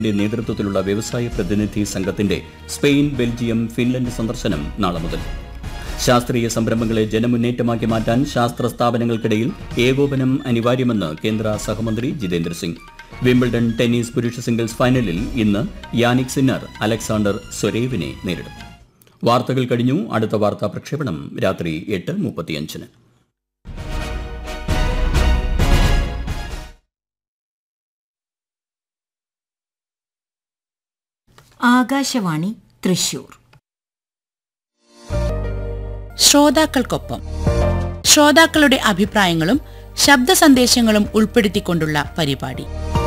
ന്റെ നേതൃത്വത്തിലുള്ള വ്യവസായ പ്രതിനിധി സംഘത്തിന്റെ സ്പെയിൻ ബെൽജിയം ഫിൻലൻഡ് സന്ദർശനം നാളെ മുതൽ ശാസ്ത്രീയ സംരംഭങ്ങളെ ജനമുന്നേറ്റമാക്കി മാറ്റാൻ ശാസ്ത്ര സ്ഥാപനങ്ങൾക്കിടയിൽ ഏകോപനം അനിവാര്യമെന്ന് കേന്ദ്ര സഹമന്ത്രി ജിതേന്ദ്ര സിംഗ് വിംബിൾഡൺ ടെന്നീസ് പുരുഷ സിംഗിൾസ് ഫൈനലിൽ ഇന്ന് യാനിക് സിന്നർ അലക്സാണ്ടർ സ്വരേവിനെ നേരിടും വാർത്തകൾ കഴിഞ്ഞു അടുത്ത വാർത്താ പ്രക്ഷേപണം രാത്രി എട്ട് മുപ്പത്തിയഞ്ചിന് ആകാശവാണി തൃശൂർ ശ്രോതാക്കൾക്കൊപ്പം ശ്രോതാക്കളുടെ അഭിപ്രായങ്ങളും ശബ്ദ സന്ദേശങ്ങളും ഉൾപ്പെടുത്തിക്കൊണ്ടുള്ള പരിപാടി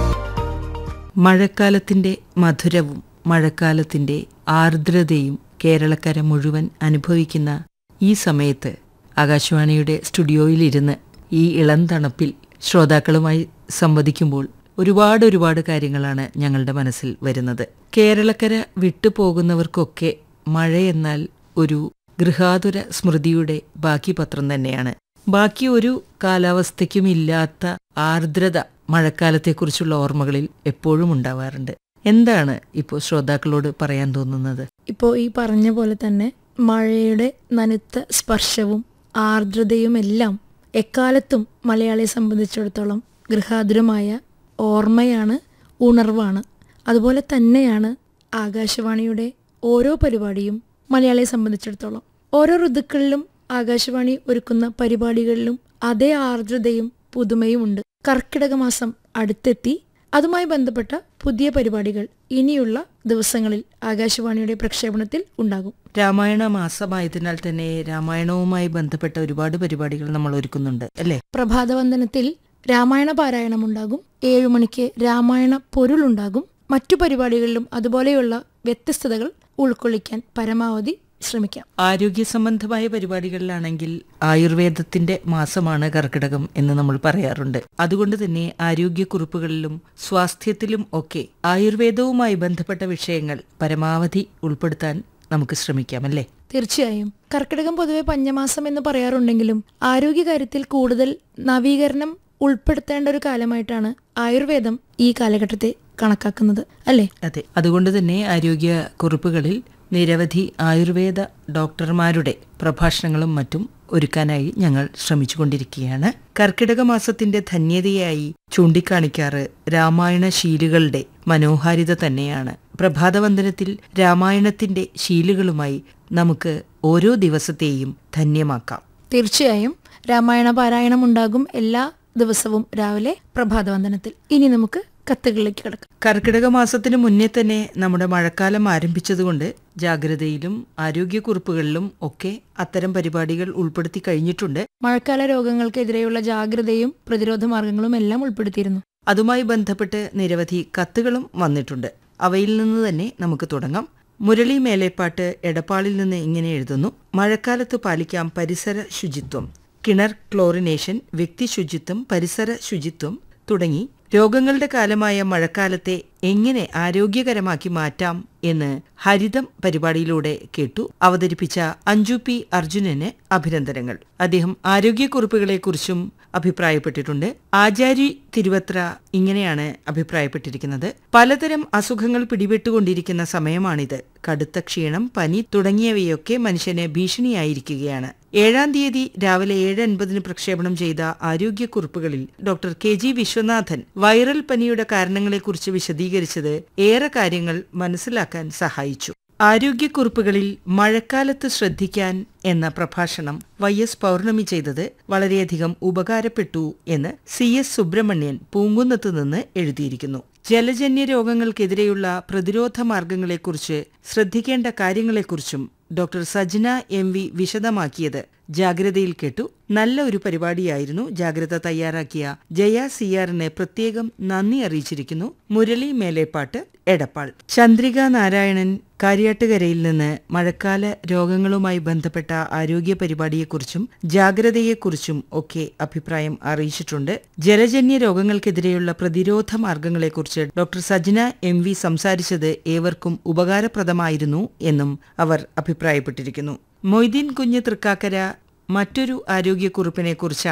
മഴക്കാലത്തിന്റെ മധുരവും മഴക്കാലത്തിന്റെ ആർദ്രതയും കേരളക്കര മുഴുവൻ അനുഭവിക്കുന്ന ഈ സമയത്ത് ആകാശവാണിയുടെ സ്റ്റുഡിയോയിലിരുന്ന് ഈ ഇളം തണുപ്പിൽ ശ്രോതാക്കളുമായി സംവദിക്കുമ്പോൾ ഒരുപാട് ഒരുപാട് കാര്യങ്ങളാണ് ഞങ്ങളുടെ മനസ്സിൽ വരുന്നത് കേരളക്കര വിട്ടുപോകുന്നവർക്കൊക്കെ മഴയെന്നാൽ ഒരു ഗൃഹാതുര സ്മൃതിയുടെ ബാക്കി പത്രം തന്നെയാണ് ബാക്കി ഒരു കാലാവസ്ഥയ്ക്കും ഇല്ലാത്ത ആർദ്രത മഴക്കാലത്തെക്കുറിച്ചുള്ള ഓർമ്മകളിൽ എപ്പോഴും ഉണ്ടാവാറുണ്ട് എന്താണ് ഇപ്പോൾ ശ്രോതാക്കളോട് പറയാൻ തോന്നുന്നത് ഇപ്പോൾ ഈ പറഞ്ഞ പോലെ തന്നെ മഴയുടെ നനുത്ത സ്പർശവും ആർദ്രതയും എല്ലാം എക്കാലത്തും മലയാളിയെ സംബന്ധിച്ചിടത്തോളം ഗൃഹാതുരമായ ഓർമ്മയാണ് ഉണർവാണ് അതുപോലെ തന്നെയാണ് ആകാശവാണിയുടെ ഓരോ പരിപാടിയും മലയാളിയെ സംബന്ധിച്ചിടത്തോളം ഓരോ ഋതുക്കളിലും ആകാശവാണി ഒരുക്കുന്ന പരിപാടികളിലും അതേ ആർദ്രതയും പുതുമയും ഉണ്ട് കർക്കിടക മാസം അടുത്തെത്തി അതുമായി ബന്ധപ്പെട്ട പുതിയ പരിപാടികൾ ഇനിയുള്ള ദിവസങ്ങളിൽ ആകാശവാണിയുടെ പ്രക്ഷേപണത്തിൽ ഉണ്ടാകും രാമായണ മാസമായതിനാൽ തന്നെ രാമായണവുമായി ബന്ധപ്പെട്ട ഒരുപാട് പരിപാടികൾ നമ്മൾ ഒരുക്കുന്നുണ്ട് അല്ലേ പ്രഭാതവന്ദനത്തിൽ രാമായണ പാരായണം ഉണ്ടാകും ഏഴു മണിക്ക് രാമായണ പൊരുളുണ്ടാകും മറ്റു പരിപാടികളിലും അതുപോലെയുള്ള വ്യത്യസ്തതകൾ ഉൾക്കൊള്ളിക്കാൻ പരമാവധി ശ്രമിക്കാം ആരോഗ്യ സംബന്ധമായ പരിപാടികളിലാണെങ്കിൽ ആയുർവേദത്തിന്റെ മാസമാണ് കർക്കിടകം എന്ന് നമ്മൾ പറയാറുണ്ട് അതുകൊണ്ട് തന്നെ ആരോഗ്യക്കുറിപ്പുകളിലും സ്വാസ്ഥ്യത്തിലും ഒക്കെ ആയുർവേദവുമായി ബന്ധപ്പെട്ട വിഷയങ്ങൾ പരമാവധി ഉൾപ്പെടുത്താൻ നമുക്ക് ശ്രമിക്കാം അല്ലേ തീർച്ചയായും കർക്കിടകം പൊതുവെ പഞ്ഞമാസം എന്ന് പറയാറുണ്ടെങ്കിലും ആരോഗ്യകാര്യത്തിൽ കൂടുതൽ നവീകരണം ഉൾപ്പെടുത്തേണ്ട ഒരു കാലമായിട്ടാണ് ആയുർവേദം ഈ കാലഘട്ടത്തെ കണക്കാക്കുന്നത് അല്ലേ അതെ അതുകൊണ്ട് തന്നെ ആരോഗ്യ കുറിപ്പുകളിൽ നിരവധി ആയുർവേദ ഡോക്ടർമാരുടെ പ്രഭാഷണങ്ങളും മറ്റും ഒരുക്കാനായി ഞങ്ങൾ ശ്രമിച്ചുകൊണ്ടിരിക്കുകയാണ് കർക്കിടക മാസത്തിന്റെ ധന്യതയായി ചൂണ്ടിക്കാണിക്കാറ് രാമായണ ശീലുകളുടെ മനോഹാരിത തന്നെയാണ് പ്രഭാതവന്ദനത്തിൽ രാമായണത്തിന്റെ ശീലുകളുമായി നമുക്ക് ഓരോ ദിവസത്തെയും ധന്യമാക്കാം തീർച്ചയായും രാമായണ പാരായണം ഉണ്ടാകും എല്ലാ ദിവസവും രാവിലെ പ്രഭാതവന്ദനത്തിൽ ഇനി നമുക്ക് കത്തുകളിലേക്ക് കിടക്കാം കർക്കിടക മാസത്തിന് മുന്നേ തന്നെ നമ്മുടെ മഴക്കാലം ആരംഭിച്ചതുകൊണ്ട് ജാഗ്രതയിലും ആരോഗ്യക്കുറിപ്പുകളിലും ഒക്കെ അത്തരം പരിപാടികൾ ഉൾപ്പെടുത്തി കഴിഞ്ഞിട്ടുണ്ട് മഴക്കാല രോഗങ്ങൾക്കെതിരെയുള്ള ജാഗ്രതയും പ്രതിരോധ മാർഗങ്ങളും എല്ലാം ഉൾപ്പെടുത്തിയിരുന്നു അതുമായി ബന്ധപ്പെട്ട് നിരവധി കത്തുകളും വന്നിട്ടുണ്ട് അവയിൽ നിന്ന് തന്നെ നമുക്ക് തുടങ്ങാം മുരളി മേലേപ്പാട്ട് എടപ്പാളിൽ നിന്ന് ഇങ്ങനെ എഴുതുന്നു മഴക്കാലത്ത് പാലിക്കാം പരിസര ശുചിത്വം കിണർ ക്ലോറിനേഷൻ വ്യക്തി ശുചിത്വം പരിസര ശുചിത്വം തുടങ്ങി രോഗങ്ങളുടെ കാലമായ മഴക്കാലത്തെ എങ്ങനെ ആരോഗ്യകരമാക്കി മാറ്റാം എന്ന് ഹരിതം പരിപാടിയിലൂടെ കേട്ടു അവതരിപ്പിച്ച അഞ്ജു പി അർജുനന് അഭിനന്ദനങ്ങൾ അദ്ദേഹം ആരോഗ്യക്കുറിപ്പുകളെക്കുറിച്ചും അഭിപ്രായപ്പെട്ടിട്ടുണ്ട് ആചാരി തിരുവത്ര ഇങ്ങനെയാണ് അഭിപ്രായപ്പെട്ടിരിക്കുന്നത് പലതരം അസുഖങ്ങൾ പിടിപെട്ടുകൊണ്ടിരിക്കുന്ന സമയമാണിത് കടുത്ത ക്ഷീണം പനി തുടങ്ങിയവയൊക്കെ മനുഷ്യന് ഭീഷണിയായിരിക്കുകയാണ് ഏഴാം തീയതി രാവിലെ ഏഴ് അൻപതിന് പ്രക്ഷേപണം ചെയ്ത ആരോഗ്യക്കുറിപ്പുകളിൽ doctor K G Viswanathan viral പനിയുടെ കാരണങ്ങളെക്കുറിച്ച് വിശദീകരിച്ചത് ഏറെ കാര്യങ്ങൾ മനസ്സിലാക്കാൻ സഹായിച്ചു ആരോഗ്യക്കുറിപ്പുകളിൽ മഴക്കാലത്ത് ശ്രദ്ധിക്കാൻ എന്ന പ്രഭാഷണം വൈ എസ് പൗർണമി ചെയ്തത് വളരെയധികം ഉപകാരപ്പെട്ടു എന്ന് സി എസ് സുബ്രഹ്മണ്യൻ പൂങ്കുന്നത്ത് നിന്ന് എഴുതിയിരിക്കുന്നു ജലജന്യ രോഗങ്ങൾക്കെതിരെയുള്ള പ്രതിരോധ മാർഗങ്ങളെക്കുറിച്ച് ശ്രദ്ധിക്കേണ്ട കാര്യങ്ങളെക്കുറിച്ചും ഡോക്ടർ സജ്ന എം വി വിശദമാക്കിയത് ജാഗ്രതയിൽ കേട്ടു നല്ല ഒരു പരിപാടിയായിരുന്നു ജാഗ്രത തയ്യാറാക്കിയ ജയ സിയാറിനെ പ്രത്യേകം നന്ദി അറിയിച്ചിരിക്കുന്നു മുരളി മേലേപ്പാട്ട് എടപ്പാൾ ചന്ദ്രിക നാരായണൻ കാര്യാട്ടുകരയിൽ നിന്ന് മഴക്കാല രോഗങ്ങളുമായി ബന്ധപ്പെട്ട ആരോഗ്യ പരിപാടിയെക്കുറിച്ചും ജാഗ്രതയെക്കുറിച്ചും ഒക്കെ അഭിപ്രായം അറിയിച്ചിട്ടുണ്ട് ജലജന്യ രോഗങ്ങൾക്കെതിരെയുള്ള പ്രതിരോധ മാർഗങ്ങളെക്കുറിച്ച് ഡോക്ടർ സജ്ന എം വി സംസാരിച്ചത് ഏവർക്കും ഉപകാരപ്രദമായിരുന്നു എന്നും അവർ അഭിപ്രായപ്പെട്ടിരിക്കുന്നു മൊയ്തീൻ കുഞ്ഞ് തൃക്കാക്കര മറ്റൊരു ആരോഗ്യക്കുറിപ്പിനെക്കുറിച്ചാണ്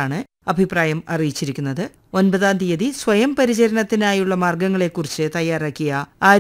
അഭിപ്രായം അറിയിച്ചിരിക്കുന്നത് ഒൻപതാം തീയതി സ്വയം പരിചരണത്തിനായുള്ള മാർഗങ്ങളെക്കുറിച്ച് തയ്യാറാക്കിയ